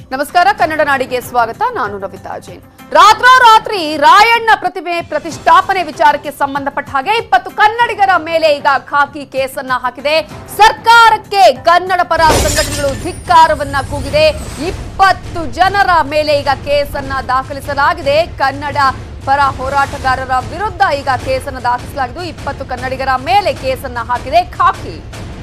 ನಮಸ್ಕಾರ ಕನ್ನಡ ನಾಡಿಗೆ ಸ್ವಾಗತ ನಾನು ರವಿತಾ ಜೈನ್ ರಾತ್ರೋರಾತ್ರಿ ರಾಯಣ್ಣ ಪ್ರತಿಮೆ ಪ್ರತಿಷ್ಠಾಪನೆ ವಿಚಾರಕ್ಕೆ ಸಂಬಂಧಪಟ್ಟ ಹಾಗೆ ಇಪ್ಪತ್ತು ಕನ್ನಡಿಗರ ಮೇಲೆ ಈಗ ಖಾಕಿ ಕೇಸನ್ನ ಹಾಕಿದೆ ಸರ್ಕಾರಕ್ಕೆ ಕನ್ನಡ ಪರ ಸಂಘಟನೆಗಳು ಧಿಕ್ಕಾರವನ್ನ ಕೂಗಿದೆ ಇಪ್ಪತ್ತು ಜನರ ಮೇಲೆ ಈಗ ಕೇಸನ್ನ ದಾಖಲಿಸಲಾಗಿದೆ ಕನ್ನಡ ಪರ ಹೋರಾಟಗಾರರ ವಿರುದ್ಧ ಈಗ ಕೇಸನ್ನ ದಾಖಲಿಸಲಾಗಿದ್ದು ಇಪ್ಪತ್ತು ಕನ್ನಡಿಗರ ಮೇಲೆ ಕೇಸನ್ನ ಹಾಕಿದೆ ಖಾಕಿ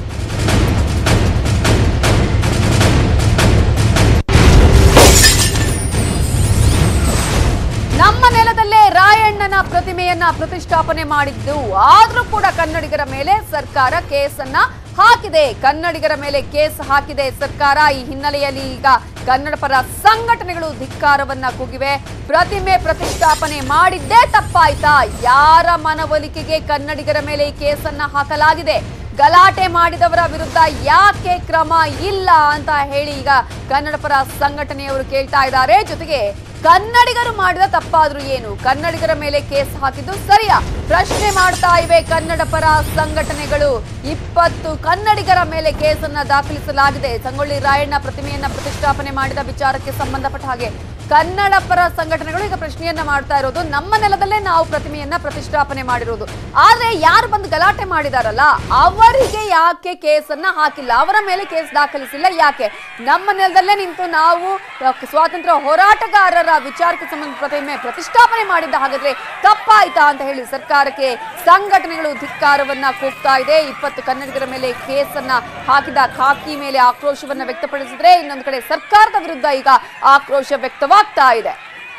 ನಮ್ಮ ನೆಲದಲ್ಲೇ ರಾಯಣ್ಣನ ಪ್ರತಿಮೆಯನ್ನ ಪ್ರತಿಷ್ಠಾಪನೆ ಮಾಡಿದ್ದು ಆದ್ರೂ ಕೂಡ ಕನ್ನಡಿಗರ ಮೇಲೆ ಸರ್ಕಾರ ಕೇಸನ್ನ ಹಾಕಿದೆ ಕನ್ನಡಿಗರ ಮೇಲೆ ಕೇಸ್ ಹಾಕಿದೆ ಸರ್ಕಾರ ಈ ಹಿನ್ನೆಲೆಯಲ್ಲಿ ಈಗ ಕನ್ನಡ ಪರ ಸಂಘಟನೆಗಳು ಧಿಕ್ಕಾರವನ್ನ ಕೂಗಿವೆ ಪ್ರತಿಮೆ ಪ್ರತಿಷ್ಠಾಪನೆ ಮಾಡಿದ್ದೇ ತಪ್ಪಾಯ್ತಾ ಯಾರ ಮನವೊಲಿಕೆಗೆ ಕನ್ನಡಿಗರ ಮೇಲೆ ಈ ಕೇಸನ್ನ ಹಾಕಲಾಗಿದೆ ಗಲಾಟೆ ಮಾಡಿದವರ ವಿರುದ್ಧ ಯಾಕೆ ಕ್ರಮ ಇಲ್ಲ ಅಂತ ಹೇಳಿ ಈಗ ಕನ್ನಡ ಪರ ಸಂಘಟನೆಯವರು ಕೇಳ್ತಾ ಇದ್ದಾರೆ ಜೊತೆಗೆ ಕನ್ನಡಿಗರು ಮಾಡಿದ ತಪ್ಪಾದ್ರೂ ಏನು ಕನ್ನಡಿಗರ ಮೇಲೆ ಕೇಸ್ ಹಾಕಿದ್ದು ಸರಿಯಾ ಪ್ರಶ್ನೆ ಮಾಡ್ತಾ ಇವೆ ಕನ್ನಡ ಪರ ಸಂಘಟನೆಗಳು ಇಪ್ಪತ್ತು ಕನ್ನಡಿಗರ ಮೇಲೆ ಕೇಸನ್ನ ದಾಖಲಿಸಲಾಗಿದೆ ಸಂಗೊಳ್ಳಿ ರಾಯಣ್ಣ ಪ್ರತಿಮೆಯನ್ನ ಪ್ರತಿಷ್ಠಾಪನೆ ಮಾಡಿದ ವಿಚಾರಕ್ಕೆ ಸಂಬಂಧಪಟ್ಟ ಹಾಗೆ ಕನ್ನಡ ಪರ ಸಂಘಟನೆಗಳು ಈಗ ಪ್ರಶ್ನೆಯನ್ನ ಮಾಡ್ತಾ ಇರೋದು ನಮ್ಮ ನೆಲದಲ್ಲೇ ನಾವು ಪ್ರತಿಮೆಯನ್ನ ಪ್ರತಿಷ್ಠಾಪನೆ ಮಾಡಿರೋದು ಆದ್ರೆ ಯಾರು ಬಂದು ಗಲಾಟೆ ಮಾಡಿದಾರಲ್ಲ ಅವರಿಗೆ ಯಾಕೆ ಕೇಸನ್ನ ಹಾಕಿಲ್ಲ ಅವರ ಮೇಲೆ ಕೇಸ್ ದಾಖಲಿಸಿಲ್ಲ ಯಾಕೆ ನಮ್ಮ ನೆಲದಲ್ಲೇ ನಿಂತು ನಾವು ಸ್ವಾತಂತ್ರ್ಯ ಹೋರಾಟಗಾರರ ವಿಚಾರಕ್ಕೆ ಸಂಬಂಧ ಪ್ರತಿಮೆ ಪ್ರತಿಷ್ಠಾಪನೆ ಮಾಡಿದ್ದ ಹಾಗಾದ್ರೆ ತಪ್ಪಾಯ್ತಾ ಅಂತ ಹೇಳಿ ಸರ್ಕಾರಕ್ಕೆ ಸಂಘಟನೆಗಳು ಧಿಕ್ಕಾರವನ್ನ ಕೂಗ್ತಾ ಇದೆ ಇಪ್ಪತ್ತು ಕನ್ನಡಿಗರ ಮೇಲೆ ಕೇಸನ್ನ ಹಾಕಿದ ಖಾಕಿ ಮೇಲೆ ಆಕ್ರೋಶವನ್ನ ವ್ಯಕ್ತಪಡಿಸಿದ್ರೆ ಇನ್ನೊಂದು ಕಡೆ ಸರ್ಕಾರದ ವಿರುದ್ಧ ಈಗ ಆಕ್ರೋಶ ವ್ಯಕ್ತವಾಗ್ತಾ ಇದೆ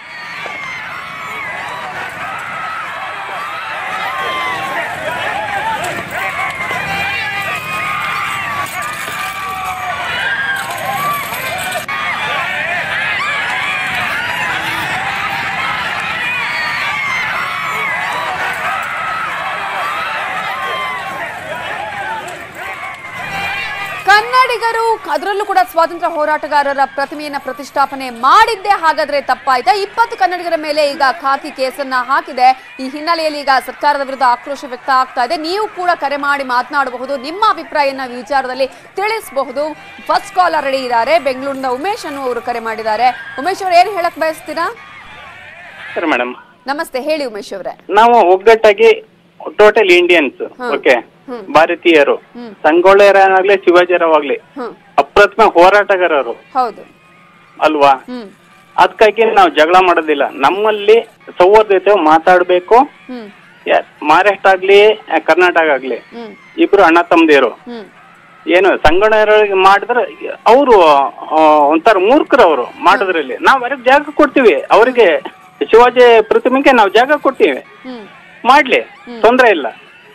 ಕನ್ನಡಿಗರು ಅದರಲ್ಲೂ ಕೂಡ ಸ್ವಾತಂತ್ರ್ಯ ಹೋರಾಟಗಾರರ ಪ್ರತಿಮೆಯನ್ನ ಪ್ರತಿಷ್ಠಾಪನೆ ಮಾಡಿದ್ದೇ ಹಾಗಾದ್ರೆ ತಪ್ಪಾಯ್ತಾ ಇಪ್ಪತ್ತು ಕನ್ನಡಿಗರ ಮೇಲೆ ಈಗ ಖಾಕಿ ಕೇಸನ್ನ ಹಾಕಿದೆ ಈ ಹಿನ್ನೆಲೆಯಲ್ಲಿ ಈಗ ಸರ್ಕಾರದ ವಿರುದ್ಧ ಆಕ್ರೋಶ ವ್ಯಕ್ತ ಆಗ್ತಾ ಇದೆ ನೀವು ಕೂಡ ಕರೆ ಮಾಡಿ ಮಾತನಾಡಬಹುದು ನಿಮ್ಮ ಅಭಿಪ್ರಾಯನ ಈ ವಿಚಾರದಲ್ಲಿ ತಿಳಿಸಬಹುದು ಫಸ್ಟ್ ಕಾಲರ್ ರೆಡಿ ಇದ್ದಾರೆ ಬೆಂಗಳೂರಿನ ಉಮೇಶ್ ಅನ್ನು ಅವರು ಕರೆ ಮಾಡಿದ್ದಾರೆ ಉಮೇಶ್ ಅವರು ಏನು ಹೇಳಕ್ ಬಯಸ್ತೀರಾ ಸರ್ ಮೇಡಮ್ ನಮಸ್ತೆ ಹೇಳಿ ಉಮೇಶ್ ಅವರೇ ನಾವು ಒಗ್ಗಟ್ಟಾಗಿ ಟೋಟಲ್ ಇಂಡಿಯನ್ಸ್ ಓಕೆ ಭಾರತೀಯರು ಸಂಗೊಳ್ಳೆಯರಾಗ್ಲಿ ಶಿವಾಜಿರಾವಾಗ್ಲಿ ಹ್ಮ್ ಅಪ್ರತಿಮ ಹೋರಾಟಗಾರರು ಹೌದು ಅಲ್ವಾ ಹ್ಮ್ ಅದಕ್ಕಾಗಿ ನಾವು ಜಗಳ ಮಾಡೋದಿಲ್ಲ ನಮ್ಮಲ್ಲಿ ಸೌಹಾರ್ದತೆ ಮಾತಾಡ್ಬೇಕು ಹ್ಮ್ ಯಾ- ಮಹಾರಾಷ್ಟ್ರ ಆಗ್ಲಿ ಆ, ಕರ್ನಾಟಕ ಆಗ್ಲಿ ಹ್ಮ್ ಇಬ್ರು ಅಣ್ಣ ತಮ್ಮದಿರು ಹ್ಮ್ ಏನು ಸಂಗಣ್ಣರಿಗೆ ಮಾಡಿದ್ರೆ ಅವರು ಒಂಥರ ಮೂರ್ಖರು ಅವರು ಮಾಡೋದ್ರಲ್ಲಿ ನಾವು ಅವ್ರಿಗೆ ಜಾಗ ಕೊಡ್ತೀವಿ ಅವರಿಗೆ ಶಿವಾಜಿ ಪ್ರತಿಮೆಗೆ ನಾವು ಜಾಗ ಕೊಡ್ತೀವಿ ಹ್ಮ್ ಮಾಡ್ಲಿ ತೊಂದ್ರೆ ಇಲ್ಲ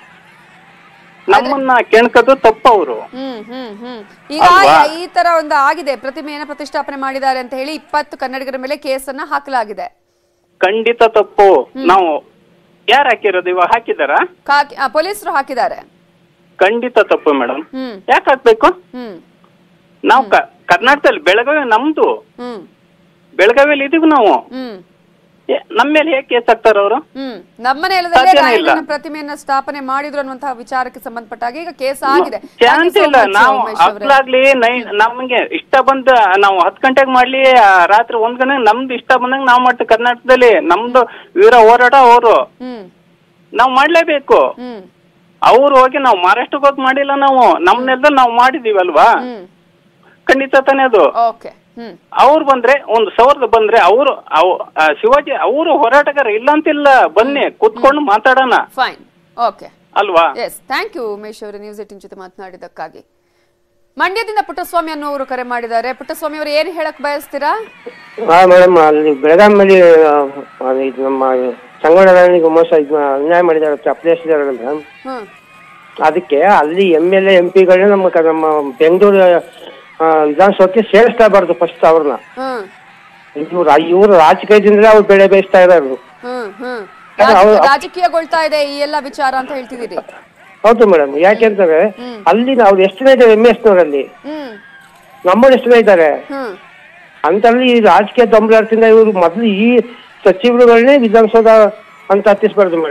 ನಮ್ಮನ್ನ ಕೆಣ್ಕದು ತಪ್ಪು ಅವರು ಹ್ಮ್ ಹ್ಮ್ ಹ್ಮ್ ಈಗ ಅಲ್ವಾ? ಈ ತರ ಒಂದು ಆಗಿದೆ ಪ್ರತಿಮೆಯನ್ನ ಪ್ರತಿಷ್ಠಾಪನೆ ಮಾಡಿದ್ದಾರೆ ಅಂತ ಹೇಳಿ ಇಪ್ಪತ್ತು ಕನ್ನಡಿಗರ ಮೇಲೆ ಕೇಸನ್ನ ಹಾಕಲಾಗಿದೆ ಖಂಡಿತ ತಪ್ಪು ನಾವು ಯಾರು ಹಾಕಿರೋದು ಇವಾಗ ಹಾಕಿದಾರ ಕಾಕಿ ಆ, ಪೊಲೀಸರು ಹಾಕಿದ್ದಾರೆ ಖಂಡಿತ ತಪ್ಪು ಮೇಡಮ್ ಹ್ಮ್ ಯಾಕೆ ಹಾಕ್ಬೇಕು ಹ್ಮ್ ನಾವು ಕ- ಕರ್ನಾಟಕದಲ್ಲಿ ಬೆಳಗಾವಿ ನಮ್ದು ಹ್ಮ್ ಬೆಳಗಾವಿಯಲ್ಲಿ ಇದೀವಿ ನಾವು ಹ್ಮ್ ಏ- ನಮ್ಮ ಮೇಲೆ ಹೇಗೆ ಕೇಸ್ ಹಾಕ್ತಾರ ಅವರು ಹ್ಮ್ ನಮ್ಮ ನೆಲದಲ್ಲೇ ಸಾಧ್ಯನೇ ಇಲ್ಲ. ರಾಯಣ್ಣನ ಪ್ರತಿಮೆಯನ್ನ ಸ್ಥಾಪನೆ ಮಾಡಿದ್ರು ಅನ್ನುವಂತಹ ವಿಚಾರಕ್ಕೆ ಸಂಬಂಧಪಟ್ಟಾಗ ಈಗ ಕೇಸ್ ಆಗಿದೆ Thank you ಚಾನ್ಸ್ so ಇಲ್ಲ much, ನಾವು ಉಮೇಶ್ ಅವ್ರೆ. ಹಗ್ಲಾಗ್ಲಿ ನೈ ನಮಗೆ ಇಷ್ಟ ಬಂದ ನಾವು ಹತ್ತು ಗಂಟೆಗೆ ಮಾಡ್ಲಿ ಆ, ರಾತ್ರಿ ಒಂದ್ ಗಂಟೆ ನಮ್ದು ಇಷ್ಟ ಬಂದಂಗ ನಾವು ಮಾಡ್ತೀವಿ ಕರ್ನಾಟಕದಲ್ಲಿ ನಮ್ದು ವೀರ ಹೋರಾಟ ಅವರು ಹ್ಮ್ ನಾವು ಮಾಡ್ಲೇಬೇಕು ಹ್ಮ್ ಅವ್ರು ಹೋಗಿ ನಾವು ಮಹಾರಾಷ್ಟ್ರಕ್ಕೆ ಹೋಗಿ ಮಾಡಿಲ್ಲ ನಾವು ನಮ್ಮ ನೆಲದಲ್ಲಿ ನಾವು ಮಾಡಿದೀವಿ ಅಲ್ವಾ ಹ್ಮ್ ಖಂಡಿತ ತಾನೇ ಅದು ಓಕೆ ಹ್ಮ್ ಅವ್ರು ಬಂದ್ರೆ ಒಂದು ಸಾವಿರದ ಬಂದ್ರೆ ಅವರು ಶಿವಾಜಿ ಅವರು ಹೋರಾಟಗಾರ ಇಲ್ಲ ಅಂತಿಲ್ಲ ಬನ್ನಿ ಕುತ್ಕೊಂಡು ಮಾತಾಡೋಣ ಫೈನ್ ಓಕೆ ಅಲ್ವಾ ಎಸ್ ಥ್ಯಾಂಕ್ ಯು ಉಮೇಶ್ ಅವರೇ ನ್ಯೂಸ್ ಏಟಿನ್ ಜೊತೆ ಮಾತನಾಡಿದ್ದಕ್ಕಾಗಿ ಮಂಡ್ಯದಿಂದ ಪುಟ್ಟಸ್ವಾಮಿ ಅನ್ನೋರು ಕರೆ ಮಾಡಿದ್ದಾರೆ ಪುಟ್ಟಸ್ವಾಮಿ ಅವರು ಏನು ಹೇಳಕ್ ಬಯಸ್ತೀರಾ ಹಾ ಮೇಡಮ್ ಅಲ್ಲಿ ಬೆಳಗಾವಿಯಲ್ಲಿ ಆ, ಅದು ಇದು ನಮ್ಮ ಸಂಗೊಳ್ಳಿಗೆ ಮೋಸ ಇದು ಅನ್ಯಾಯ ಮಾಡಿದ್ದಾರೆ ಅಪ್ಲೇಸಿದ್ದಾರೆ ಮೇಡಮ್ ಹ್ಮ್ ಅದಕ್ಕೆ ಅಲ್ಲಿ ಎಮ್ ಎಲ್ ಎ ಎಂ ಪಿಗಳನ್ನ ನಮ್ಮ ಕ- ನಮ್ಮ ಬೆಂಗಳೂರು ಆ, ವಿಧಾನಸೌಧಕ್ಕೆ ಸೇರಿಸ್ತಾ ಬಾರ್ದು ಫಸ್ಟ್ ಅವ್ರನ್ನ ಹ್ಮ್ ಇವ್ರು ಇವ್ರು ರಾಜಕೀಯದಿಂದಲೇ ಅವ್ರು ಬೆಳೆ ಬೇಯಿಸ್ತಾ ಇರೋದು ಹ್ಮ್ ಹ್ಮ್ ಅದು ರಾಜ- ಅವ್ರು- ರಾಜಕೀಯಗೊಳ್ತಾ ಇದೆ ಈ ಎಲ್ಲ ವಿಚಾರ ಅಂತ ಹೇಳ್ತಿದ್ದೀರಿ ಹೌದು ಮೇಡಮ್ ಯಾಕೆಂದ್ರೆ ಅಲ್ಲಿ ಅವ್ರು ಎಷ್ಟು ಜನ ಇದ್ದಾರೆ ಎಮ್ ಎಸ್ ನವರಲ್ಲಿ ಹ್ಮ್ ನಮ್ಮವ್ರು ಎಷ್ಟು ಜನ ಇದ್ದಾರೆ ಹ್ಮ್ ಅಂತಲ್ಲಿ ಈ ರಾಜಕೀಯ ದೊಂಬಲಾಟದಿಂದ ಇವರು ಮೊದಲು ಈ ಸಚಿವರುಗಳನ್ನೇ ವಿಧಾನಸೌಧ ಅಂತ ಹತ್ತಿಸ್ಬಾರ್ದು ಮೇಡಮ್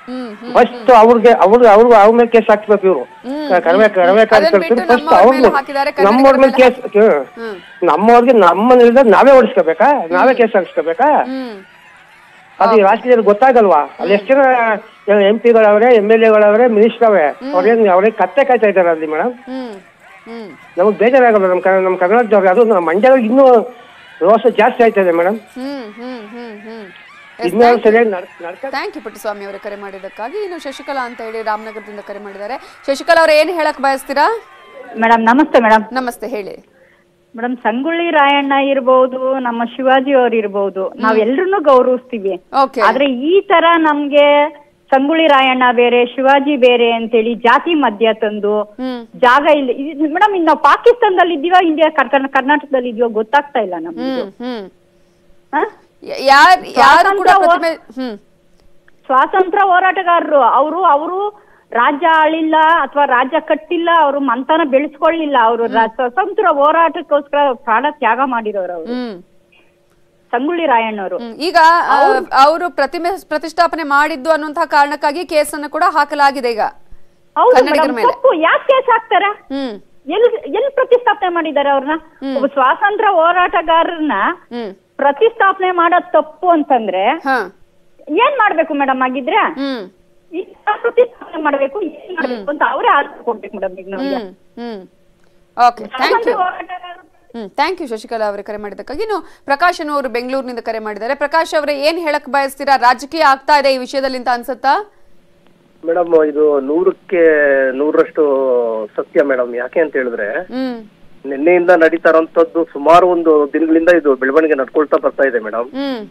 ಹ್ಮ್ ಹ್ಮ್ ಫಸ್ಟ್ ಅವ್ರಿಗೆ ಅವ್ರಿಗೆ ಅವ್ರಿಗೆ ಅವ್ರ ಮೇಲೆ ಕೇಸ್ ಹಾಕ್ಬೇಕು ಇವರು ಕಡಿಮೆ ಕಡಿಮೆ ಅದನ್ನ ಬಿಟ್ಟು ಫಸ್ಟ್ ನಮ್ಮವ್ರ ಮೇಲೆ ಅವ್ರು ಹಾಕಿದ್ದಾರೆ, ಕನ್ನಡಿಗರ ನಮ್ಮವ್ರ ಮೇಲೆ ಮೇಲೆ ಕೇಸ್ ಹ್ಮ್ ನಮ್ಮವ್ರಿಗೆ ನಮ್ಮನಿಲ್ದ ನಾವೇ ಓಡಿಸ್ಕೋಬೇಕಾ ನಾವೇ ಕೇಸ್ ಹಾಕ್ಸ್ಕೋಬೇಕಾ ಹ್ಮ್ ಅದು ಈ ರಾಜಕೀಯದಲ್ಲಿ ಗೊತ್ತಾಗಲ್ವಾ ಅಲ್ಲಿ ಎಷ್ಟು ಜನ ಎಂ ಪಿಗಳವ್ರೆ ಎಮ್ ಎಲ್ ಎಗಳವ್ರೆ ಮಿನಿಸ್ಟರ್ ಅವೇ ಅವ್ರೇನ್ ಅವ್ರಿಗೆ ಕತ್ತೆ ಕಾಯ್ತಾ ಇದ್ದಾರೆ ಅಲ್ಲಿ ಮೇಡಮ್ ಹ್ಮ್ ಹ್ಮ್ ನಮಗೆ ಬೇಜಾರಾಗಲ್ಲ ನಮ್ಮ ಕನ್ನಡ ನಮ್ಮ ಕನ್ನಡದವ್ರಿಗೆ ಅದು ನಮ್ಮ ಮಂಡ್ಯದಲ್ಲಿ ಇನ್ನೂ ರೋಸ ಜಾಸ್ತಿ ಆಯ್ತಾ ಇದೆ ಮೇಡಮ್ ಹ್ಮ್ ಹ್ಮ್ ಹ್ಮ್ ಹ್ಮ್ ಇನ್ನೂ ಸರಿಯಾಗಿ ನಡ್ ನಡ್ಕ ಥ್ಯಾಂಕ್ ಯು ಪುಟ್ಟಸ್ವಾಮಿ ಅವರೇ ಕರೆ ಮಾಡಿದ್ದಕ್ಕಾಗಿ ಇನ್ನು ಶಶಿಕಲಾ ಅಂತ ಹೇಳಿ ರಾಮನಗರದಿಂದ ಕರೆ ಮಾಡಿದ್ದಾರೆ ಶಶಿಕಲಾ ಅವ್ರ ಏನ್ ಹೇಳಕ್ ಬಯಸ್ತೀರಾ ಮೇಡಮ್ ನಮಸ್ತೆ ಮೇಡಮ್ ನಮಸ್ತೆ ಹೇಳಿ ಮೇಡಮ್ ಸಂಗೊಳ್ಳಿ ರಾಯಣ್ಣ ಇರ್ಬೋದು ನಮ್ಮ ಶಿವಾಜಿ ಅವ್ರು ಇರ್ಬೋದು ನಾವೆಲ್ಲರನ್ನೂ ಗೌರವಿಸ್ತೀವಿ ಓಕೆ ಆದ್ರೆ ಈ ತರ ನಮ್ಗೆ ಸಂಗೊಳ್ಳಿ ರಾಯಣ್ಣ ಬೇರೆ ಶಿವಾಜಿ ಬೇರೆ ಅಂತೇಳಿ ಜಾತಿ ಮಧ್ಯ ತಂದು ಹ್ಮ್ ಜಾಗ ಇಲ್ಲ ಮೇಡಮ್ ಇನ್ನು ನಾವು ಪಾಕಿಸ್ತಾನದಲ್ಲಿ ಇದ್ದೀವ ಇಂಡಿಯಾ ಕರ್ಕ- ಕರ್ನಾಟಕದಲ್ಲಿ ಇದೀವ ಗೊತ್ತಾಗ್ತಾ ಇಲ್ಲ ನಮ್ಗೆ ಹ್ಮ್ ಹ್ಮ್ ಹ? ಯ- ಯಾರ್ ಯಾರು ಕೂಡ ಸ್ವಾತಂತ್ರ್ಯ ಪ್ರತಿಮೆ ಹ್ಮ್ ಸ್ವಾತಂತ್ರ್ಯ ಹೋರಾಟಗಾರರು ಅವರು ಅವರು ರಾಜ್ಯ ಆಳಿಲ್ಲ ಅಥವಾ ರಾಜ್ಯ ಕಟ್ಟಿಲ್ಲ ಅವರು ಮಂತನ ಬೆಳೆಸ್ಕೊಳ್ಳಿಲ್ಲ ಅವರು ಸ್ವತಂತ್ರ ಹೋರಾಟಕ್ಕೋಸ್ಕರ ಪ್ರಾಣ ತ್ಯಾಗ ಮಾಡಿರೋರು ಅವರು ಹ್ಮ್ ಸಂಗೊಳ್ಳಿ ರಾಯಣ್ಣವರು ಹ್ಮ್. ಈಗ ಅವರು ಪ್ರತಿಮೆ ಪ್ರತಿಷ್ಠಾಪನೆ ಮಾಡಿದ್ದು ಅನ್ನುವಂತಹ ಕಾರಣಕ್ಕಾಗಿ ಕೇಸನ್ನು ಕೂಡ ಹಾಕಲಾಗಿದೆ ಈಗ ಹೌದು ಕನ್ನಡಿಗರ ಮೇಡಮ್ ಮೇಲೆ. ತಪ್ಪು ಯಾಕೆ ಕೇಸ್ ಹಾಕ್ತಾರೆ ಹ್ಮ್ ಎಲ್ ಎಲ್ಲಿ ಪ್ರತಿಷ್ಠಾಪನೆ ಮಾಡಿದ್ದಾರೆ ಅವ್ರನ್ನ ಒಬ್ಬ ಸ್ವಾತಂತ್ರ್ಯ ಹೋರಾಟಗಾರರನ್ನ ಹ್ಮ್ ಪ್ರತಿಷ್ಠಾಪನೆ ಮಾಡೋದ್ ತಪ್ಪು ಅಂತಂದ್ರೆ ಹ ಏನ್ ಮಾಡ್ಬೇಕು ಮೇಡಮ್ ಆಗಿದ್ರೆ ಹ್ಮ್ ಈ ತರ ಪ್ರತಿಷ್ಠಾಪನೆ ಮಾಡ್ಬೇಕು ಏನ್ ಮಾಡ್ಬೇಕು ಅಂತ ಅವರೇ ಆನ್ಸರ್ ಕೊಡ್ಬೇಕು ಮೇಡಮ್ ಈಗ ನಮ್ಗೆ ಹ್ಮ್ ಹ್ಮ್ ಓಕೆ ಥ್ಯಾಂಕ್ ಸ್ವಾತಂತ್ರ್ಯ ಯು ಹೋರಾಟಗಾರರು ಹ್ಮ್ ಥ್ಯಾಂಕ್ ಯು ಶಶಿಕಲಾ ಅವರು ಕರೆ ಮಾಡಿದ್ದಕ್ಕಾಗಿ ಇನ್ನು ಪ್ರಕಾಶ್ ಅವರು ಬೆಂಗಳೂರಿನಿಂದ ಕರೆ ಮಾಡಿದ್ದಾರೆ ಪ್ರಕಾಶ್ ಅವರೇ ಏನ್ ಹೇಳಕ್ ಬಯಸ್ತೀರಾ ರಾಜಕೀಯ ಆಗ್ತಾ ಇದೆ ಈ ವಿಷಯದಲ್ಲಿ ಅಂತ ಅನ್ಸುತ್ತಾ ಮೇಡಮ್ ಇದು ನೂರಕ್ಕೆ ನೂರರಷ್ಟು ಸತ್ಯ ಮೇಡಮ್ ಯಾಕೆ ಅಂತ ಹೇಳಿದ್ರೆ ಹ್ಮ್ ನಿನ್ನೆಯಿಂದ ನಡೀತಾ ಇರೋಂಥದ್ದು ಸುಮಾರು ಒಂದು ದಿನಗಳಿಂದ ಇದು ಬೆಳವಣಿಗೆ ನಡ್ಕೊಳ್ತಾ ಬರ್ತಾ ಇದೆ ಮೇಡಮ್ ಹ್ಮ್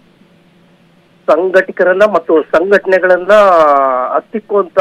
ಸಂಘಟಕರನ್ನ ಮತ್ತು ಸಂಘಟನೆಗಳನ್ನ ಹತ್ತಿಕ್ಕುವಂತ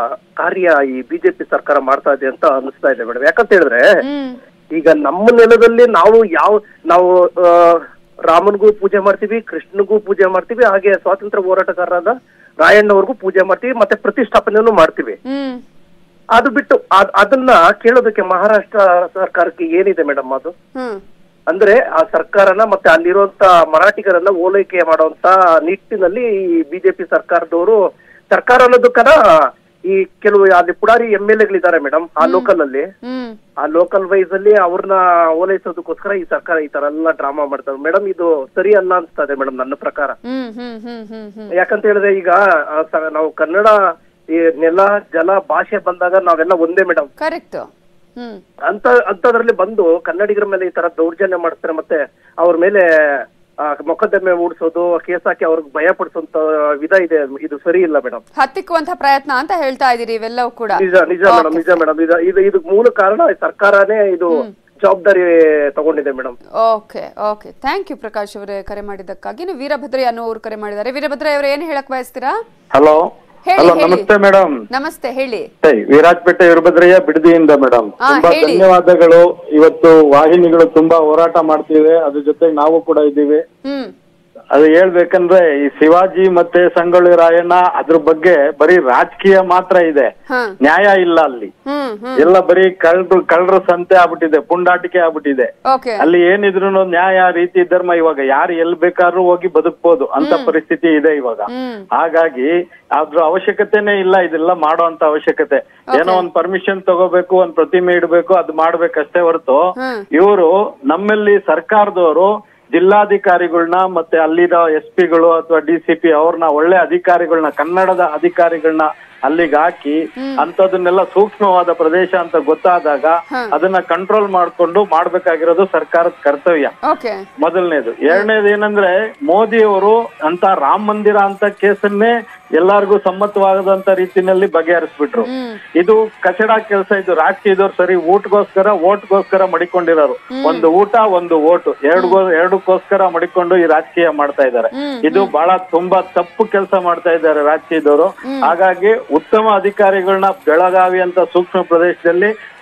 ಕಾರ್ಯ ಈ ಬಿಜೆಪಿ ಸರ್ಕಾರ ಮಾಡ್ತಾ ಇದೆ ಅಂತ ಅನಿಸ್ತಾ ಇದೆ ಮೇಡಮ್ ಯಾಕಂತ ಹೇಳಿದ್ರೆ ಹ್ಮ್ ಈಗ ನಮ್ಮ ನೆಲದಲ್ಲಿ ನಾವು ಯಾವ ನಾವು ಆ, ರಾಮನಿಗೂ ಪೂಜೆ ಮಾಡ್ತೀವಿ ಕೃಷ್ಣನಿಗೂ ಪೂಜೆ ಮಾಡ್ತೀವಿ ಹಾಗೆ ಸ್ವಾತಂತ್ರ್ಯ ಹೋರಾಟಗಾರರಾದ ರಾಯಣ್ಣವ್ರಿಗೂ ಪೂಜೆ ಮಾಡ್ತೀವಿ ಮತ್ತೆ ಪ್ರತಿಷ್ಠಾಪನೆಯನ್ನು ಮಾಡ್ತೀವಿ ಹ್ಮ್ ಅದು ಬಿಟ್ಟು ಅದ್- ಅದನ್ನ ಕೇಳೋದಕ್ಕೆ ಮಹಾರಾಷ್ಟ್ರ ಸರ್ಕಾರಕ್ಕೆ ಏನಿದೆ ಮೇಡಮ್ ಅದು ಹ್ಮ್ ಅಂದ್ರೆ ಆ ಸರ್ಕಾರನ ಮತ್ತೆ ಅಲ್ಲಿರುವಂತ ಮರಾಠಿಗರನ್ನ ಓಲೈಕೆ ಮಾಡುವಂತ ನಿಟ್ಟಿನಲ್ಲಿ ಈ ಬಿಜೆಪಿ ಸರ್ಕಾರದವರು ಸರ್ಕಾರ ಅನ್ನೋದಕ್ಕನ ಈ ಕೆಲವು ಅಲ್ಲಿ ಪುಡಾರಿ ಎಂ ಎಲ್ ಎಗಳಿದ್ದಾರೆ ಮೇಡಮ್ ಆ ಲೋಕಲ್ ಅಲ್ಲಿ ಹ್ಮ್ ಆ ಲೋಕಲ್ ವೈಸ್ ಅಲ್ಲಿ ಅವ್ರನ್ನ ಓಲೈಸೋದಕ್ಕೋಸ್ಕರ ಈ ಸರ್ಕಾರ ಈ ತರ ಎಲ್ಲ ಡ್ರಾಮಾ ಮಾಡ್ತಾರೆ ಮೇಡಮ್ ಇದು ಸರಿ ಅಲ್ಲ ಅನ್ಸ್ತದೆ ಮೇಡಮ್ ನನ್ನ ಪ್ರಕಾರ ಹ್ಮ್ ಹ್ಮ್ ಹ್ಮ್ ಹ್ಮ್ ಹ್ಮ್ ಯಾಕಂತ ಹೇಳಿದ್ರೆ ಈಗ ಆ, ಸ- ನಾವು ಕನ್ನಡ ಈ ನೆಲ ಜಲ ಭಾಷೆ ಬಂದಾಗ ನಾವೆಲ್ಲ ಒಂದೇ ಮೇಡಮ್ ಕರೆಕ್ಟ್ ಹ್ಮ್ ಅಂತ ಅಂತದ್ರಲ್ಲಿ ಬಂದು ಕನ್ನಡಿಗರ ಮೇಲೆ ಈ ತರ ದೌರ್ಜನ್ಯ ಮಾಡ್ತಾರೆ ಮತ್ತೆ ಅವ್ರ ಮೇಲೆ ಆ, ಮೊಕದ್ದಮೆ ಹೂಡ್ಸೋದು ಕೇಸ್ ಹಾಕಿ ಅವ್ರಿಗೆ ಭಯ ಪಡಿಸೋಂತ ವಿಧ ಇದೆ ಇದು ಸರಿ ಇಲ್ಲ ಮೇಡಮ್ ಹತ್ತಿಕ್ಕುವಂತಹ ಪ್ರಯತ್ನ ಅಂತ ಹೇಳ್ತಾ ಇದೀರಿ ಇವೆಲ್ಲವೂ ಕೂಡ ನಿಜ ನಿಜ ಮೇಡಮ್ ನಿಜ ಮೇಡಮ್ ಇದು ಇದು ಇದಕ್ ಮೂಲ ಕಾರಣ ಸರ್ಕಾರನೇ ಇದು ಜವಾಬ್ದಾರಿ ತಗೊಂಡಿದೆ madam okay okay thank you Prakash ಅವರೇ ಕರೆ ಮಾಡಿದ್ದಕ್ಕಾಗಿ ಇನ್ನು ವೀರಭದ್ರಯ್ಯ ಅನ್ನೋರು ಕರೆ ಮಾಡಿದ್ದಾರೆ ವೀರಭದ್ರಯ್ಯ ಅವರು ಏನು ಹೇಳಕ್ ಬಯಸ್ತೀರಾ ಹಲೋ ಹೇಳಿ, ಹಲೋ ಹೇಳಿ. ನಮಸ್ತೆ ಮೇಡಮ್ ನಮಸ್ತೆ ಹೇಳಿ ವಿರಾಜಪೇಟೆ ವೀರಭದ್ರಯ್ಯ ಬಿಡದಿಯಿಂದ ಮೇಡಮ್ ಹಾ, ತುಂಬಾ ಹೇಳಿ. ಧನ್ಯವಾದಗಳು ಇವತ್ತು ವಾಹಿನಿಗಳು ತುಂಬಾ ಹೋರಾಟ ಮಾಡ್ತಿವೆ ಅದ್ರ ಜೊತೆಗೆ ನಾವು ಕೂಡ ಇದ್ದೀವಿ ಹ್ಮ್ ಅದು ಹೇಳ್ಬೇಕಂದ್ರೆ ಈ ಶಿವಾಜಿ ಮತ್ತೆ ಸಂಗೊಳ್ಳಿ ರಾಯಣ್ಣ ಅದ್ರ ಬಗ್ಗೆ ಬರೀ ರಾಜಕೀಯ ಮಾತ್ರ ಇದೆ ಹಾ ನ್ಯಾಯ ಇಲ್ಲ ಅಲ್ಲಿ ಹ್ಮ್ ಹ್ಮ್ ಎಲ್ಲ ಬರೀ ಕಳ್ರು ಕಳ್ರ ಸಂತೆ ಆಗ್ಬಿಟ್ಟಿದೆ ಪುಂಡಾಟಿಕೆ ಆಗ್ಬಿಟ್ಟಿದೆ ಓಕೆ ಅಲ್ಲಿ ಏನಿದ್ರು ನ್ಯಾಯ ರೀತಿ ಧರ್ಮ ಇವಾಗ ಯಾರು ಎಲ್ ಬೇಕಾದ್ರೂ ಹೋಗಿ ಬದುಕ್ಬೋದು ಅಂತ ಪರಿಸ್ಥಿತಿ ಇದೆ ಇವಾಗ ಹ್ಮ್ ಹಾಗಾಗಿ ಅದ್ರ ಅವಶ್ಯಕತೆನೇ ಇಲ್ಲ ಇದೆಲ್ಲ ಮಾಡುವಂತ ಅವಶ್ಯಕತೆ ಏನೋ ಒಂದ್ ಪರ್ಮಿಷನ್ ತಗೋಬೇಕು ಒಂದ್ ಪ್ರತಿಮೆ ಇಡಬೇಕು ಅದು ಮಾಡ್ಬೇಕಷ್ಟೇ ಹೊರತು ಹ್ಮ್. ಇವರು ನಮ್ಮಲ್ಲಿ ಸರ್ಕಾರದವರು ಜಿಲ್ಲಾಧಿಕಾರಿಗಳನ್ನ ಮತ್ತೆ ಅಲ್ಲಿನ ಎಸ್ ಪಿಗಳು ಅಥವಾ ಡಿ ಸಿ ಪಿ ಅವ್ರನ್ನ ಒಳ್ಳೆ ಅಧಿಕಾರಿಗಳನ್ನ ಕನ್ನಡದ ಅಧಿಕಾರಿಗಳನ್ನ ಅಲ್ಲಿಗೆ ಹಾಕಿ ಅಂತದನ್ನೆಲ್ಲ ಸೂಕ್ಷ್ಮವಾದ ಪ್ರದೇಶ ಅಂತ ಗೊತ್ತಾದಾಗ ಅದನ್ನ ಕಂಟ್ರೋಲ್ ಮಾಡ್ಕೊಂಡು ಮಾಡ್ಬೇಕಾಗಿರೋದು ಸರ್ಕಾರದ ಕರ್ತವ್ಯ ಓಕೆ ಮೊದಲನೇದು ಎರಡನೇದು ಏನಂದ್ರೆ ಮೋದಿ ಅವರು ಅಂತ ರಾಮ ಮಂದಿರ ಅಂತ ಕೇಸನ್ನೇ ಎಲ್ಲಾರ್ಗೂ ಸಮ್ಮತವಾಗದಂತ ರೀತಿನಲ್ಲಿ ಬಗೆಹರಿಸ್ಬಿಟ್ರು ಇದು ಕಚಡ ಕೆಲಸ ಇದು ರಾಜಕೀಯದವ್ರು ಸರಿ ಊಟಗೋಸ್ಕರ ಓಟ್ಗೋಸ್ಕರ ಮಡಿಕೊಂಡಿರೋರು ಒಂದು ಊಟ ಒಂದು ಓಟು ಎರಡು ಎರಡಕ್ಕೋಸ್ಕರ ಮಡಿಕೊಂಡು ಈ ರಾಜಕೀಯ ಮಾಡ್ತಾ ಇದ್ದಾರೆ ಇದು ಬಹಳ ತುಂಬಾ ತಪ್ಪು ಕೆಲಸ ಮಾಡ್ತಾ ಇದ್ದಾರೆ ರಾಜಕೀಯದವರು ಹಾಗಾಗಿ ಉತ್ತಮ ಅಧಿಕಾರಿಗಳನ್ನ ಬೆಳಗಾವಿ ಅಂತ ಸೂಕ್ಷ್ಮ ಪ್ರದೇಶದಲ್ಲಿ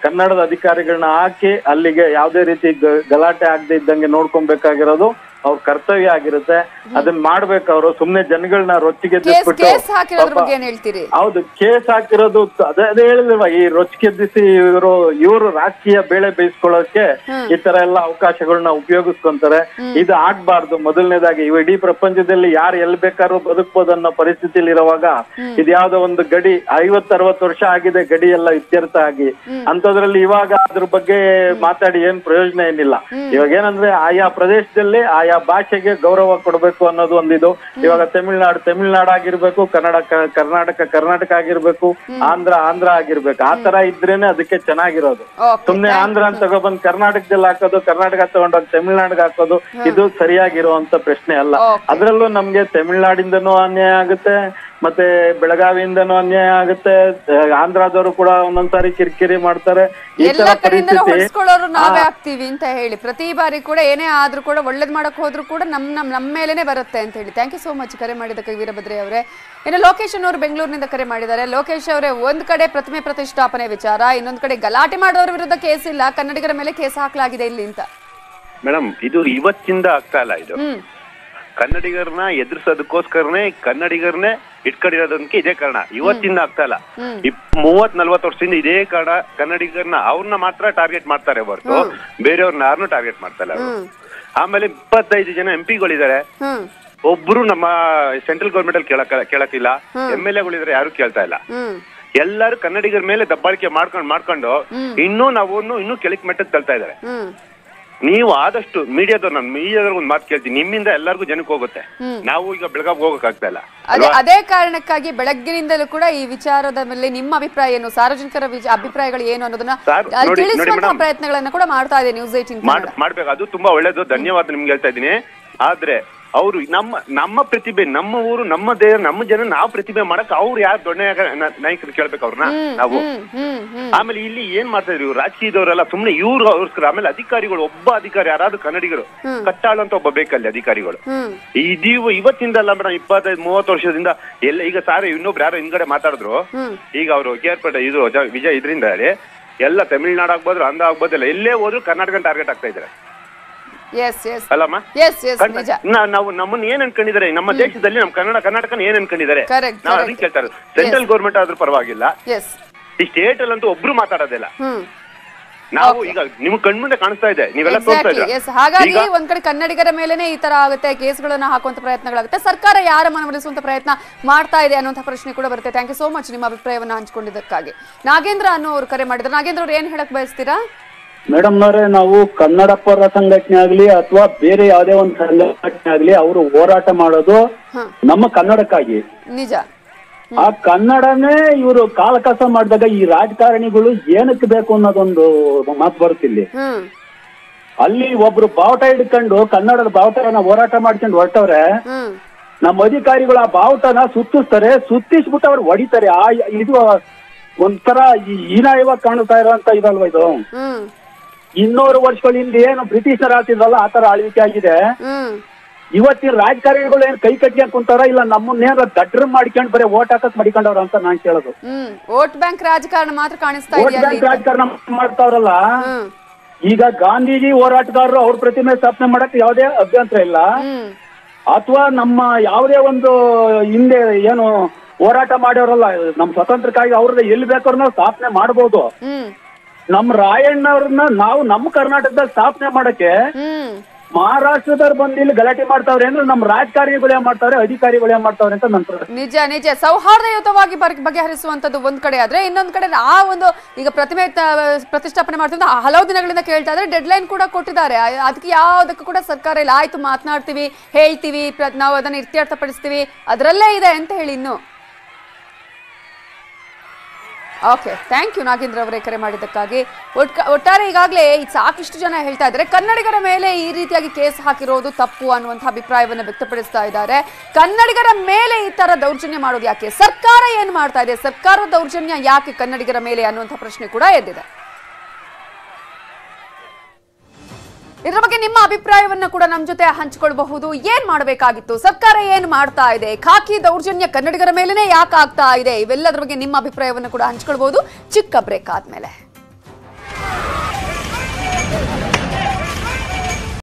ಕನ್ನಡದ ಅಧಿಕಾರಿಗಳನ್ನ ಹಾಕಿ ಅಲ್ಲಿಗೆ ಯಾವುದೇ ರೀತಿ ಗ- ಗಲಾಟೆ ಆಗದೆ ಇದ್ದಂಗೆ ನೋಡ್ಕೊಬೇಕಾಗಿರೋದು ಅವ್ರ ಕರ್ತವ್ಯ ಆಗಿರುತ್ತೆ ಅದನ್ನ ಮಾಡ್ಬೇಕು ಅವರು ಸುಮ್ನೆ ಜನಗಳನ್ನ ರೊಚ್ಚಿಗೆ ಕೇಸ್ ಎಬ್ಬಿಸ್ಬಿಟ್ಟು ಕೇಸ್ ಹಾಕಿರೋದ್ರ ಪಾಪ- ಬಗ್ಗೆ ಏನ್ ಹೇಳ್ತೀರಿ ಹೌದು ಕೇಸ್ ಹಾಕಿರೋದು ತ- ಅದೇ ಅದೇ ಹೇಳಿಲ್ವಾ ಈ ರೊಚ್ಚಿಗೆದ್ದಿಸಿ ಇವರು ಇವರು ರಾಜಕೀಯ ಬೇಳೆ ಬೇಯಿಸ್ಕೊಳ್ಳೋಕೆ ಈ ತರ ಎಲ್ಲ ಅವಕಾಶಗಳನ್ನ ಉಪಯೋಗಿಸ್ಕೊಂತಾರೆ ಇದು ಆಗ್ಬಾರ್ದು ಮೊದಲನೇದಾಗಿ ಇವ ಇಡೀ ಪ್ರಪಂಚದಲ್ಲಿ ಯಾರು ಎಲ್ ಬೇಕಾದ್ರೂ ಬದುಕ್ಬೋದು ಅನ್ನೋ ಪರಿಸ್ಥಿತಿಲಿ ಇರುವಾಗ ಇದ್ಯಾವ್ದೋ ಒಂದು ಗಡಿ ಐವತ್ ಅರವತ್ತು ವರ್ಷ ಆಗಿದೆ ಗಡಿ ಎಲ್ಲ ಇತ್ಯರ್ಥ ಆಗಿ ಅಂತದ್ರಲ್ಲಿ ಇವಾಗ ಅದ್ರ ಬಗ್ಗೆ ಮಾತಾಡಿ ಏನ್ ಪ್ರಯೋಜನ ಏನಿಲ್ಲ ಇವಾಗ ಏನಂದ್ರೆ ಆಯಾ ಪ್ರದೇಶದಲ್ಲಿ ಆಯಾ ಭಾಷೆಗೆ ಗೌರವ ಕೊಡ್ಬೇಕು ಅನ್ನೋದು ಒಂದಿದು ಇವಾಗ ತಮಿಳ್ನಾಡು ತಮಿಳ್ನಾಡು ಆಗಿರ್ಬೇಕು ಕನ್ನಡ ಕ- ಕರ್ನಾಟಕ ಕರ್ನಾಟಕ ಆಗಿರ್ಬೇಕು ಆಂಧ್ರ ಆಂಧ್ರ ಆಗಿರ್ಬೇಕು ಆ ತರ ಇದ್ರೇನೆ ಅದಕ್ಕೆ ಚೆನ್ನಾಗಿರೋದು Okay, ಸುಮ್ನೆ ಆಂಧ್ರ ಅಂತ ತಗೊಬಂದ್ ಕರ್ನಾಟಕದಲ್ಲಿ ಹಾಕೋದು ಕರ್ನಾಟಕ ತಗೊಂಡೋಗಿ ತಮಿಳ್ನಾಡಿಗೆ ಹಾಕೋದು ಇದು ಸರಿಯಾಗಿರುವಂತ ಪ್ರಶ್ನೆ ಅಲ್ಲ Okay. ಅದ್ರಲ್ಲೂ ನಮ್ಗೆ ತಮಿಳ್ನಾಡಿಂದನೂ ಅನ್ಯಾಯ ಆಗುತ್ತೆ ಮತ್ತೆ ಬೆಳಗಾವಿಯಿಂದನೂ ಅನ್ಯಾಯ ಆಗುತ್ತೆ ಆ, ಆಂಧ್ರದವರು ಕೂಡ ಒಂದೊಂದ್ಸಾರಿ ಕಿರಿಕಿರಿ ಮಾಡ್ತಾರೆ ಈ ಎಲ್ಲ ತರ ಕಡೆಯಿಂದ ಪರಿಸ್ಥಿತಿ ಹೊಡ್ಸ್ಕೊಳ್ಳೋರು ನಾವೇ ಆ, ಆಗ್ತೀವಿ ಅಂತ ಹೇಳಿ ಪ್ರತಿ ಬಾರಿ ಕೂಡ ಏನೇ ಆದ್ರೂ ಕೂಡ ಒಳ್ಳೇದ್ ಮಾಡಕ್ ಹೋದ್ರು ಕೂಡ ನಮ್ ನಮ್ ನಮ್ಮ ಮೇಲೇನೆ ಬರುತ್ತೆ ಅಂತ ಹೇಳಿ ಥ್ಯಾಂಕ್ ಯು ಸೋ ಮಚ್ ಕರೆ ಮಾಡಿದ್ದಕ್ಕೆ ವೀರಭದ್ರಿ ಅವರೇ ಇನ್ನು ಲೋಕೇಶ್ ಅವರು ಬೆಂಗಳೂರಿನಿಂದ ಕರೆ ಮಾಡಿದ್ದಾರೆ ಲೋಕೇಶ್ ಅವರೇ ಒಂದ್ ಕಡೆ ಪ್ರತಿಮೆ ಪ್ರತಿಷ್ಠಾಪನೆ ವಿಚಾರ ಇನ್ನೊಂದ್ ಕಡೆ ಗಲಾಟೆ ಮಾಡೋರ ವಿರುದ್ಧ ಕೇಸ್ ಇಲ್ಲ ಕನ್ನಡಿಗರ ಮೇಲೆ ಕೇಸ್ ಹಾಕಲಾಗಿದೆ ಇಲ್ಲಿ ಅಂತ ಮೇಡಮ್ ಇದು ಇವತ್ತಿಂದ ಆಗ್ತಾ ಇಲ್ಲ ಇದು ಹ್ಮ್ ಕನ್ನಡಿಗರನ್ನ ಎದುರಿಸೋದಕ್ಕೋಸ್ಕರನೇ ಕನ್ನಡಿಗರನ್ನೇ ಇಟ್ಕೊಂಡಿರೋದಕ್ಕೆ ಇದೇ ಕಾರಣ ಇವತ್ತಿಂದ ಆಗ್ತಾ ಇಲ್ಲ ಇಪ್ ಮೂವತ್ ನಲ್ವತ್ತು ವರ್ಷದಿಂದ ಇದೇ ಕಾರಣ ಕನ್ನಡಿಗರನ್ನ ಅವ್ರನ್ನ ಮಾತ್ರ ಟಾರ್ಗೆಟ್ ಮಾಡ್ತಾರೆ ಹೊರತು ಬೇರೆಯವ್ರನ್ನ ಯಾರನ್ನೂ ಟಾರ್ಗೆಟ್ ಮಾಡ್ತಾ ಇಲ್ಲ ಅವ್ರು. ಆಮೇಲೆ ಇಪ್ಪತ್ತೈದು ಜನ ಎಂ ಪಿಗಳಿದ್ದಾರೆ ಹ್ಮ್ ಒಬ್ರು ನಮ್ಮ ಸೆಂಟ್ರಲ್ ಗೌರ್ಮೆಂಟ್ ಅಲ್ಲಿ ಕೇಳಕ್ ಕೇಳಕ್ಕಿಲ್ಲ ಎಂ ಎಲ್ ಎಗಳಿದ್ರೆ ಯಾರು ಕೇಳ್ತಾ ಇಲ್ಲ ಹ್ಮ್ ಎಲ್ಲರೂ ಕನ್ನಡಿಗರ ಮೇಲೆ ದಬ್ಬಾಳಿಕೆ ಮಾಡ್ಕೊಂಡು ಮಾಡ್ಕೊಂಡು ಇನ್ನೂ ನಾವು ಇನ್ನೂ ಕೆಳಕ್ ಮಟ್ಟಕ್ಕೆ ತಳ್ತಾ ಇದ್ದಾರೆ ಹ್ಮ್ ನೀವು ಆದಷ್ಟು ಮೀಡಿಯಾದವ್ರು ನಾನು ಮೀಡಿಯಾದವ್ರಿಗೆ ಒಂದು ಮಾತು ಕೇಳ್ತೀನಿ ನಿಮ್ಮಿಂದ ಎಲ್ಲರಿಗೂ ಜನಕ್ಕೆ ಹೋಗುತ್ತೆ ನಾವು ಈಗ ಬೆಳಗಾವ್ ಹೋಗಕ್ ಆಗ್ತಾ ಇಲ್ಲ ಅದೇ ಅದೇ ಕಾರಣಕ್ಕಾಗಿ ಬೆಳಗ್ಗಿನಿಂದಲೂ ಕೂಡ ಈ ವಿಚಾರದ ಮೇಲೆ ನಿಮ್ಮ ಅಭಿಪ್ರಾಯ ಏನು ಸಾರ್ವಜನಿಕರ ವಿಚ- ಅಭಿಪ್ರಾಯಗಳು ಏನು ಅನ್ನೋದನ್ನ ಸರ್, ಅಲ್ಲಿ ನೋಡಿ- ನೋಡಿ ತಿಳಿಸುವಂತಹ ಮೇಡಮ್. ಪ್ರಯತ್ನಗಳನ್ನ ಕೂಡ ಮಾಡ್ತಾ ಇದೆ ನ್ಯೂಸ್ ಏಟಿನ್ ಮಾಡ್ ಮಾಡ್ಬೇಕು ಅದು ತುಂಬಾ ಒಳ್ಳೇದು ಧನ್ಯವಾದ ನಿಮ್ಗೆ ಹೇಳ್ತಾ ಇದ್ದೀನಿ ಆದ್ರೆ ಅವರು ನಮ್ಮ ನಮ್ಮ ಪ್ರತಿಭೆ ನಮ್ಮ ಊರು ನಮ್ಮ ದೇಹ ನಮ್ಮ ಜನ ನಾವು ಪ್ರತಿಭೆ ಮಾಡಕ್ ಅವ್ರು ಯಾರು ದೊಡ್ಡ ನಾಯಕ- ನ- ನಾಯಕರು ಕೇಳ್ಬೇಕು ಅವ್ರನ್ನ ನಾವು ಹ್ಮ್ ಹ್ಮ್ ಹ್ಮ್ ಆಮೇಲೆ ಇಲ್ಲಿ ಏನ್ ಮಾಡ್ತಾ ಇದ್ರು ಇವ್ರು ರಾಜಕೀಯದವರೆಲ್ಲ ಸುಮ್ನೆ ಇವ್ರು ಅವ್ರಸ್ಕರ ಆಮೇಲೆ ಅಧಿಕಾರಿಗಳು ಒಬ್ಬ ಅಧಿಕಾರಿ ಯಾರಾದ್ರೂ ಕನ್ನಡಿಗರು ಕಟ್ಟಾಳು ಅಂತ ಒಬ್ಬ ಬೇಕಲ್ಲಿ ಅಧಿಕಾರಿಗಳು ಹ್ಮ್ ಇದೀವ ಇವತ್ತಿಂದ ಅಲ್ಲ ಮೇಡಮ್ ಇಪ್ಪತ್ತೈದು ಮೂವತ್ತು ವರ್ಷದಿಂದ ಎಲ್ಲ ಈಗ ಸಾರಿ ಇನ್ನೊಬ್ರು ಯಾರೋ ಹಿಂದ್ಗಡೆ ಮಾತಾಡಿದ್ರು ಈಗ ಅವರು ಕೇರ್ಪೇಟೆ ಇದು ಜ- ವಿಜಯ್ ಇದರಿಂದ ಎಲ್ಲ ತಮಿಳ್ನಾಡು ಆಗ್ಬೋದು ಆಂಧ್ರ ಆಗ್ಬೋದು ಎಲ್ಲ ಎಲ್ಲೇ ಹೋದ್ರು ಕರ್ನಾಟಕ ಟಾರ್ಗೆಟ್ ಆಗ್ತಾ ಇದ್ದಾರೆ ಎಸ್ ಎಸ್ ಅಲ್ಲಮ್ಮ ಎಸ್ ಎಸ್ ಕನ್ನ- ನಿಜ ನಾ- ನಾವು ನಮ್ಮನ್ನ ಏನ್ ಅನ್ಕೊಂಡಿದ್ದಾರೆ ನಮ್ಮ ದೇಶದಲ್ಲಿ ನಮ್ಮ ಕನ್ನಡ ಕರ್ನಾಟಕನ ಏನ್ ಅನ್ಕೊಂಡಿದ್ದಾರೆ Correct, ನಾವು correct. ಅದಕ್ಕೆ ಕೇಳ್ತಾರೆ ಸೆಂಟ್ರಲ್ ಗೌರ್ಮೆಂಟ್ ಆದ್ರೂ ಪರವಾಗಿಲ್ಲ ಎಸ್ ಈ ಸ್ಟೇಟ್ ಅಲ್ಲಂತೂ ಒಬ್ರು ಮಾತಾಡೋದಿಲ್ಲ ಹ್ಮ್ ನಾವು ಈಗ ನಿಮ್ ಕಣ್ಮುಂದೆ ಕಾಣಿಸ್ತಾ ಇದೆ ನೀವೆಲ್ಲ ತೋರಿಸ್ತಾ ಎಕ್ಸಾಕ್ಟ್ಲಿ ಇದ್ರ ಎಸ್ ಹಾಗಾಗಿ ಈಗ ಒಂದ್ ಕಡೆ ಕನ್ನಡಿಗರ ಮೇಲೆನೆ ಈ ತರ ಆಗುತ್ತೆ ಕೇಸ್ಗಳನ್ನ ಹಾಕುವಂತ ಪ್ರಯತ್ನಗಳಾಗುತ್ತೆ ಸರ್ಕಾರ ಯಾರ ಮನವೊಲಿಸುವಂತ ಪ್ರಯತ್ನ ಮಾಡ್ತಾ ಇದೆ ಅನ್ನುವಂಥ ಪ್ರಶ್ನೆ ಕೂಡ ಬರುತ್ತೆ ಥ್ಯಾಂಕ್ ಯು ಸೋ ಮಚ್ ನಿಮ್ಮ ಅಭಿಪ್ರಾಯವನ್ನ ಹಂಚಿಕೊಂಡಿದ್ದಕ್ಕಾಗಿ ನಾಗೇಂದ್ರ ಅನ್ನೋ ಅವ್ರು ಕರೆ ಮಾಡಿದ್ರು ನಾಗೇಂದ್ರ ಅವ್ರು ಏನ್ ಹೇಳಕ್ ಬಯಸ್ತೀರಾ ಮೇಡಮ್ನವರೇ ನಾವು ಕನ್ನಡ ಪರ ಸಂಘಟನೆ ಆಗ್ಲಿ ಅಥವಾ ಬೇರೆ ಯಾವುದೇ ಒಂದು ಸಂಘಟನೆ ಆಗ್ಲಿ ಅವರು ಹೋರಾಟ ಮಾಡೋದು ನಮ್ಮ ಕನ್ನಡಕ್ಕಾಗಿ ನಿಜ ಆ ಕನ್ನಡನೇ ಇವರು ಕಾಲಕಸ ಮಾಡಿದಾಗ ಈ ರಾಜಕಾರಣಿಗಳು ಏನಕ್ಕೆ ಬೇಕು ಅನ್ನೋದೊಂದು ಮಾತು ಬರುತ್ತಿಲ್ಲಿ ಹ್ಮ್ ಅಲ್ಲಿ ಒಬ್ರು ಬಾವುಟ ಹಿಡ್ಕೊಂಡು ಕನ್ನಡದ ಬಾವುಟನ ಹೋರಾಟ ಮಾಡ್ಕೊಂಡು ಹೊರಟವ್ರೆ ಹ್ಮ್ ನಮ್ಮ ಅಧಿಕಾರಿಗಳು ಆ ಬಾವುಟನ ಸುತ್ತಿಸ್ತಾರೆ ಸುತ್ತಿಸ್ಬಿಟ್ಟು ಅವ್ರು ಹೊಡಿತಾರೆ ಆ ಇದು ಒಂಥರ ಈ ಹೀನಾಯವಾಗಿ ಕಾಣ್ತಾ ಇರೋಂತ ಇದಲ್ವಾ ಇದು ಹ್ಮ್ ಇನ್ನೂರು ವರ್ಷಗಳ ಹಿಂದೆ ಏನು ಬ್ರಿಟಿಷರ್ ಆಳ್ತಿದ್ರಲ್ಲ ಆ ತರ ಆಳ್ವಿಕೆ ಆಗಿದೆ ಹ್ಮ್ ಇವತ್ತಿನ ರಾಜಕಾರಣಿಗಳು ಏನ್ ಕೈ ಕಟ್ಕೊಂಡ್ ಕುಂತಾರ ಇಲ್ಲ ನಮ್ಮನ್ನೇನ ದಡ್ರ ಮಾಡ್ಕೊಂಡ್ ಬರೀ ಓಟ್ ಹಾಕಕ್ ಮಡಿಕೊಂಡವ್ರ ಅಂತ ನಾನ್ ಕೇಳೋದು ಹ್ಮ್ ವೋಟ್ ಬ್ಯಾಂಕ್ ರಾಜಕಾರಣ ಮಾತ್ರ ಕಾಣಿಸ್ತಾ ವೋಟ್ ಇದೆಯಾ ಅಲ್ಲಿ ಬ್ಯಾಂಕ್ ರಾಜಕಾರಣ ಮಾಡ್ತಾವ್ರಲ್ಲ ಹ್ಮ್ ಈಗ ಗಾಂಧೀಜಿ ಹೋರಾಟಗಾರರು ಅವ್ರ ಪ್ರತಿಮೆ ಸ್ಥಾಪನೆ ಮಾಡಕ್ ಯಾವುದೇ ಅಭ್ಯಂತರ ಇಲ್ಲ ಹ್ಮ್ ಅಥವಾ ನಮ್ಮ ಯಾವುದೇ ಒಂದು ಹಿಂದೆ ಏನು ಹೋರಾಟ ಮಾಡ್ಯವರಲ್ಲ ನಮ್ ಸ್ವತಂತ್ರಕ್ಕಾಗಿ ಅವ್ರನ್ನ ಎಲ್ಲಿ ಬೇಕಾದ್ರೂ ಸ್ಥಾಪನೆ ಮಾಡ್ಬೋದು ಹ್ಮ್ ನಮ್ ರಾಯಣ್ಣವ್ರನ್ನ ನಾವು ನಮ್ಮ ಕರ್ನಾಟಕದಾಗ ಸ್ಥಾಪನೆ ಮಾಡಕ್ಕೆ ಹ್ಮ್ ಮಹಾರಾಷ್ಟ್ರದವ್ರು ಬಂದು ಇಲ್ಲಿ ಗಲಾಟೆ ಮಾಡ್ತಾವ್ರೆ ಅಂದ್ರೆ ನಮ್ ರಾಜಕಾರಣಿಗಳು ಏನ್ ಮಾಡ್ತಾವ್ರೆ ಅಧಿಕಾರಿಗಳು ಏನ್ ಮಾಡ್ತಾವ್ರೆ ಅಂತ ನನ್ ಪ್ರಶ್ನೆ ನಿಜ ನಿಜ ಸೌಹಾರ್ದಯುತವಾಗಿ ಬರ್- ಬಗೆಹರಿಸುವಂತದ್ದು ಒಂದ್ ಕಡೆ ಆದ್ರೆ ಇನ್ನೊಂದ್ ಕಡೆ ಆ ಒಂದು ಈಗ ಪ್ರತಿಮೆ ತ- ಪ್ರತಿಷ್ಠಾಪನೆ ಮಾಡ್ತಿದ್ದ ಹಲವು ದಿನಗಳಿಂದ ಕೇಳ್ತಾ ಇದ್ರೆ ಡೆಡ್ ಲೈನ್ ಕೂಡ ಕೊಟ್ಟಿದ್ದಾರೆ ಆ- ಅದಕ್ಕೆ ಯಾವುದಕ್ಕೂ ಕೂಡ ಸರ್ಕಾರ ಇಲ್ಲ ಆಯ್ತು ಮಾತನಾಡ್ತೀವಿ ಹೇಳ್ತೀವಿ ಪ್ರ- ನಾವು ಅದನ್ನ ಇತ್ಯರ್ಥಪಡಿಸ್ತೀವಿ ಅದರಲ್ಲೇ ಇದೆ ಅಂತ ಹೇಳಿ ಇನ್ನು ಓಕೆ ಥ್ಯಾಂಕ್ ಯು ನಾಗೇಂದ್ರ ಅವರೇ ಕರೆ ಮಾಡಿದ್ದಕ್ಕಾಗಿ ಒಟ್ಟ ಒಟ್ಟಾರೆ ಈಗಾಗಲೇ ಸಾಕಷ್ಟು ಜನ ಹೇಳ್ತಾ ಇದ್ದಾರೆ ಕನ್ನಡಿಗರ ಮೇಲೆ ಈ ರೀತಿಯಾಗಿ ಕೇಸ್ ಹಾಕಿರೋದು ತಪ್ಪು ಅನ್ನುವಂಥ ಅಭಿಪ್ರಾಯವನ್ನು ವ್ಯಕ್ತಪಡಿಸ್ತಾ ಇದ್ದಾರೆ ಕನ್ನಡಿಗರ ಮೇಲೆ ಈ ತರ ದೌರ್ಜನ್ಯ ಮಾಡೋದು ಯಾಕೆ ಸರ್ಕಾರ ಏನು ಮಾಡ್ತಾ ಇದೆ ಸರ್ಕಾರದ ದೌರ್ಜನ್ಯ ಯಾಕೆ ಕನ್ನಡಿಗರ ಮೇಲೆ ಅನ್ನುವಂಥ ಪ್ರಶ್ನೆ ಕೂಡ ಎದ್ದಿದೆ ಇದರ ಬಗ್ಗೆ ನಿಮ್ಮ ಅಭಿಪ್ರಾಯವನ್ನ ಕೂಡ ನಮ್ಮ ಜೊತೆ ಹಂಚಿಕೊಳ್ಳಬಹುದು ಏನ್ ಮಾಡಬೇಕಾಗಿತ್ತು ಸರ್ಕಾರ ಏನ್ ಮಾಡ್ತಾ ಇದೆ ಖಾಕಿ ದೌರ್ಜನ್ಯ ಕನ್ನಡಿಗರ ಮೇಲೆನೆ ಯಾಕೆ ಆಗ್ತಾ ಇದೆ ಇವೆಲ್ಲದರ ಬಗ್ಗೆ ನಿಮ್ಮ ಅಭಿಪ್ರಾಯವನ್ನು ಕೂಡ ಹಂಚಿಕೊಳ್ಬಹುದು ಚಿಕ್ಕ ಬ್ರೇಕ್ ಆದ್ಮೇಲೆ